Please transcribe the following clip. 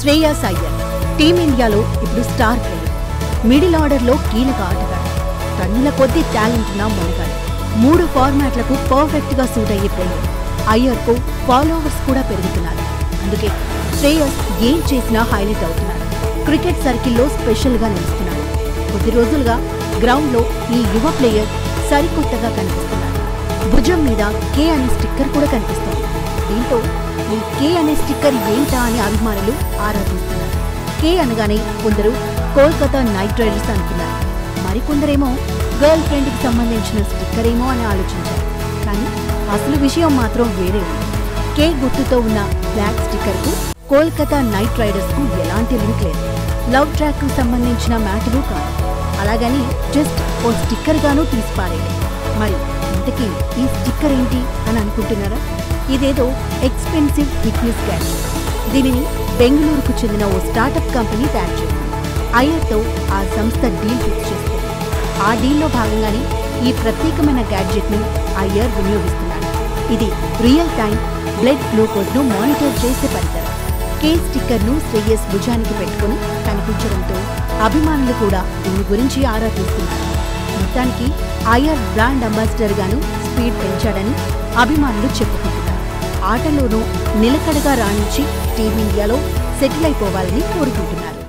శ్రేయాస్ అయ్యర్ టీమిండియాలో ఇప్పుడు star player middle ఆర్డర్లో కీలక ఆటగాడు టన్నుల కొద్ది టాలెంట్ ఉన్న మొనగాడు మూడు ఫార్మాట్లకు పర్ఫెక్ట్ గా సూట్ అయ్యే ప్లేయర్ అయ్యర్కు ఫాలోవర్స్ కూడా పెరుగుతున్నారు అందుకే శ్రేయస్ ఏం చేసినా హైలైట్ అవుతున్నాడు క్రికెట్ సర్కిల్లో స్పెషల్ గా నిలుస్తున్నాడు కొద్ది రోజులుగా గ్రౌండ్ లో ఈ యువ ప్లేయర్ సరికొత్తగా కనిపిస్తున్నాడు భుజం మీద కే అనే స్టిక్కర్ కూడా కనిపిస్తోంది దీంతో ఈ కే అనే స్టిక్కర్ ఏంటా అని అభిమానులు ఆరాధిస్తున్నారు కే అనగానే కొందరు కోల్కతా నైట్ రైడర్స్ అనుకున్నారు మరికొందరేమో గర్ల్ ఫ్రెండ్ కి సంబంధించిన స్టిక్కర్ ఏమో అని ఆలోచించారు కానీ అసలు విషయం మాత్రం వేరే ఉంది కే గుర్తుతో ఉన్న బ్లాక్ స్టిక్కర్ కు కోల్కతా నైట్ రైడర్స్ కు ఎలాంటి లింక్ లేదు లవ్ ట్రాక్ కు సంబంధించిన మ్యాటరు కాదు అలాగని జస్ట్ ఓ స్టిక్కర్ గాను తీసిపారేయలేదు మరి ఇంతకీ ఈ స్టిక్కర్ ఏంటి అని అనుకుంటున్నారా ఇదేదో ఎక్స్పెన్సివ్ ఫిట్నెస్ గ్యాడ్జెట్ దీనిని బెంగళూరుకు చెందిన ఓ స్టార్టప్ కంపెనీ తయారు చేసింది అయ్యర్తో ఆ సంస్థ డీల్ ఫిక్స్ చేస్తుంది ఆ డీల్లో భాగంగానే ఈ ప్రత్యేకమైన గ్యాడ్జెట్ ని అయ్యర్ వినియోగిస్తున్నాడు ఇది రియల్ టైం బ్లడ్ గ్లూకోజ్ ను మానిటర్ చేసే పరికరం కే స్టిక్కర్ ను శ్రేయస్ భుజానికి పెట్టుకుని కనిపించడంతో అభిమానులు కూడా దీని గురించి ఆరా తీస్తున్నారు మొత్తానికి అయ్యర్ బ్రాండ్ అంబాసిడర్ గాను స్పీడ్ పెంచాడని అభిమానులు చెప్పుకుంటున్నారు ఆటలోనూ నిలకడగా రాణించి టీమిండియాలో సెటిల్ అయిపోవాలని కోరుకుంటున్నారు